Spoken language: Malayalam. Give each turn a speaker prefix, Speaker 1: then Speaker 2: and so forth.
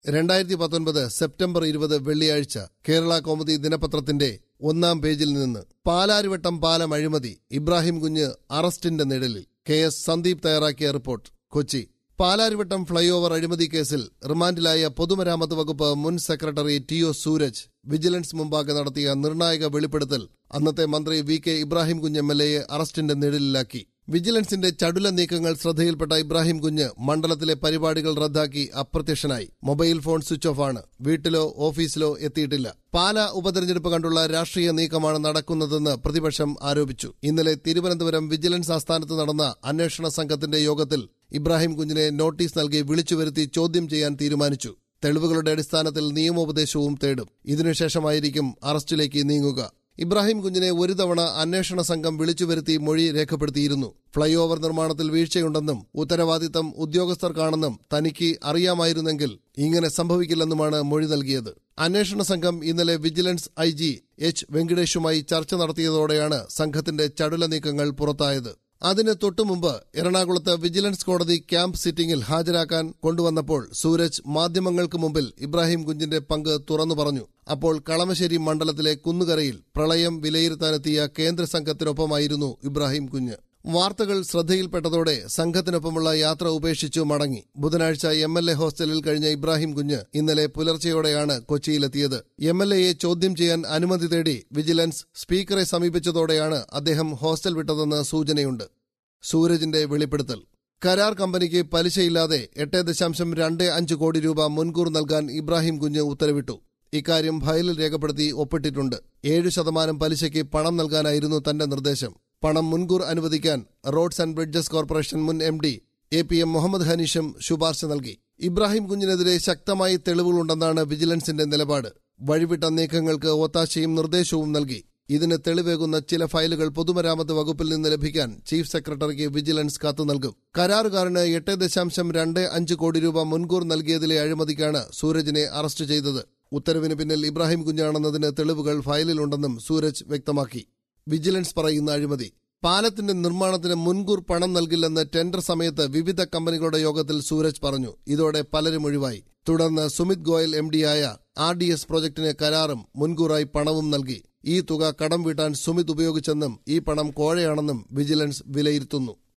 Speaker 1: രണ്ടായിരത്തി പത്തൊൻപത് സെപ്റ്റംബർ ഇരുപത് വെള്ളിയാഴ്ച കേരള കൗമുദി ദിനപത്രത്തിന്റെ ഒന്നാം പേജിൽ നിന്ന് പാലാരിവട്ടം പാലം അഴിമതി ഇബ്രാഹിം കുഞ്ഞ് അറസ്റ്റിന്റെ നിഴലിൽ കെ എസ് സന്ദീപ് തയ്യാറാക്കിയ report Kochi Palarivattam flyover അഴിമതി കേസിൽ റിമാൻഡിലായ പൊതുമരാമത്ത് വകുപ്പ് മുൻ secretary T O Sooraj vigilance മുമ്പാകെ നടത്തിയ നിർണായക വെളിപ്പെടുത്തൽ അന്നത്തെ മന്ത്രി വി കെ ഇബ്രാഹിം കുഞ്ഞ് എം എൽ എയെ അറസ്റ്റിന്റെ നിഴലിലാക്കി വിജിലൻസിന്റെ ചടുല നീക്കങ്ങൾ ശ്രദ്ധയിൽപ്പെട്ട ഇബ്രാഹിം കുഞ്ഞ് മണ്ഡലത്തിലെ പരിപാടികൾ റദ്ദാക്കി അപ്രത്യക്ഷനായി മൊബൈൽ ഫോൺ സ്വിച്ച് ഓഫ് ആണ് വീട്ടിലോ ഓഫീസിലോ എത്തിയിട്ടില്ല പാല ഉപതെരഞ്ഞെടുപ്പ് കണ്ടുള്ള രാഷ്ട്രീയ നീക്കമാണ് നടക്കുന്നതെന്ന് പ്രതിപക്ഷം ആരോപിച്ചു ഇന്നലെ തിരുവനന്തപുരം വിജിലൻസ് ആസ്ഥാനത്ത് നടന്ന അന്വേഷണ സംഘത്തിന്റെ യോഗത്തിൽ ഇബ്രാഹിം കുഞ്ഞിനെ നോട്ടീസ് നൽകി വിളിച്ചുവരുത്തി ചോദ്യം ചെയ്യാൻ തീരുമാനിച്ചു തെളിവുകളുടെ അടിസ്ഥാനത്തിൽ നിയമോപദേശവും തേടും ഇതിനുശേഷമായിരിക്കും അറസ്റ്റിലേക്ക് നീങ്ങുക ഇബ്രാഹിം കുഞ്ഞിനെ ഒരു തവണ അന്വേഷണ സംഘം വിളിച്ചുവരുത്തി മൊഴി രേഖപ്പെടുത്തിയിരുന്നു ഫ്ളൈ ഓവർ നിർമ്മാണത്തിൽ വീഴ്ചയുണ്ടെന്നും ഉത്തരവാദിത്തം ഉദ്യോഗസ്ഥർക്കാണെന്നും തനിക്ക് അറിയാമായിരുന്നെങ്കിൽ ഇങ്ങനെ സംഭവിക്കില്ലെന്നുമാണ് മൊഴി നൽകിയത് അന്വേഷണ സംഘം ഇന്നലെ വിജിലൻസ് ഐ ജി എച്ച് വെങ്കിടേഷുമായി ചർച്ച നടത്തിയതോടെയാണ് സംഘത്തിന്റെ ചടുല നീക്കങ്ങൾ പുറത്തായത് അതിന് തൊട്ടുമുമ്പ് എറണാകുളത്ത് വിജിലൻസ് കോടതി ക്യാമ്പ് സിറ്റിംഗിൽ ഹാജരാക്കാൻ കൊണ്ടുവന്നപ്പോൾ സൂരജ് മാധ്യമങ്ങൾക്ക് മുമ്പിൽ ഇബ്രാഹിം കുഞ്ഞിന്റെ പങ്ക് തുറന്നു പറഞ്ഞു അപ്പോൾ കളമശ്ശേരി മണ്ഡലത്തിലെ കുന്നുകരയിൽ പ്രളയം വിലയിരുത്താനെത്തിയ കേന്ദ്ര സംഘത്തിനൊപ്പമായിരുന്നു ഇബ്രാഹിം കുഞ്ഞ് വാർത്തകൾ ശ്രദ്ധയിൽപ്പെട്ടതോടെ സംഘത്തിനൊപ്പമുള്ള യാത്ര ഉപേക്ഷിച്ചു മടങ്ങി ബുധനാഴ്ച എം എൽ എ ഹോസ്റ്റലിൽ കഴിഞ്ഞ ഇബ്രാഹിം കുഞ്ഞ് ഇന്നലെ പുലർച്ചെയോടെയാണ് കൊച്ചിയിലെത്തിയത് എം എൽ എയെ ചോദ്യം ചെയ്യാൻ അനുമതി തേടി വിജിലൻസ് സ്പീക്കറെ സമീപിച്ചതോടെയാണ് അദ്ദേഹം ഹോസ്റ്റൽ വിട്ടതെന്ന് സൂചനയുണ്ട് സൂരജിന്റെ വെളിപ്പെടുത്തൽ കരാർ കമ്പനിക്ക് പലിശയില്ലാതെ എട്ട് ദശാംശം രണ്ട് അഞ്ച് കോടി രൂപ മുൻകൂർ നൽകാൻ ഇബ്രാഹിം കുഞ്ഞ് ഉത്തരവിട്ടു ഇക്കാര്യം ഫയലിൽ രേഖപ്പെടുത്തി ഒപ്പിട്ടിട്ടുണ്ട് ഏഴ് ശതമാനം പലിശയ്ക്ക് പണം നൽകാനായിരുന്നു തന്റെ നിർദ്ദേശം പണം മുൻകൂർ അനുവദിക്കാൻ റോഡ്സ് ആൻഡ് ബ്രിഡ്ജസ് കോർപ്പറേഷൻ മുൻ M D A P M Muhammad ഹനീഷും ശുപാർശ നൽകി ഇബ്രാഹിം കുഞ്ഞിനെതിരെ ശക്തമായി തെളിവുകളുണ്ടെന്നാണ് വിജിലൻസിന്റെ നിലപാട് വഴിവിട്ട നീക്കങ്ങൾക്ക് ഒത്താശയും നിർദ്ദേശവും നൽകി ഇതിന് തെളിവേകുന്ന ചില ഫയലുകൾ പൊതുമരാമത്ത് വകുപ്പിൽ നിന്ന് ലഭിക്കാൻ ചീഫ് സെക്രട്ടറിക്ക് വിജിലൻസ് കത്ത് നൽകും കരാറുകാരന് എട്ട് ദശാംശം രണ്ട് അഞ്ച് കോടി രൂപ മുൻകൂർ നൽകിയതിലെ അഴിമതിക്കാണ് സൂരജിനെ അറസ്റ്റ് ചെയ്തത് ഉത്തരവിന് പിന്നിൽ ഇബ്രാഹിം കുഞ്ഞാണെന്നതിന് തെളിവുകൾ ഫയലിലുണ്ടെന്നും സൂരജ് വ്യക്തമാക്കി വിജിലൻസ് പറയുന്ന അഴിമതി പാലത്തിന്റെ നിർമ്മാണത്തിന് മുൻകൂർ പണം നൽകില്ലെന്ന് ടെൻഡർ സമയത്ത് വിവിധ കമ്പനികളുടെ യോഗത്തിൽ സൂരജ് പറഞ്ഞു ഇതോടെ പലരും ഒഴിവായി തുടർന്ന് സുമിത് ഗോയൽ എം ഡിയായ ആർ ഡി എസ് പ്രോജക്ടിന് കരാറും മുൻകൂറായി പണവും നൽകി ഈ തുക കടം വീട്ടാൻ സുമിത് ഉപയോഗിച്ചെന്നും ഈ പണം കോഴയാണെന്നും വിജിലൻസ് വിലയിരുത്തുന്നു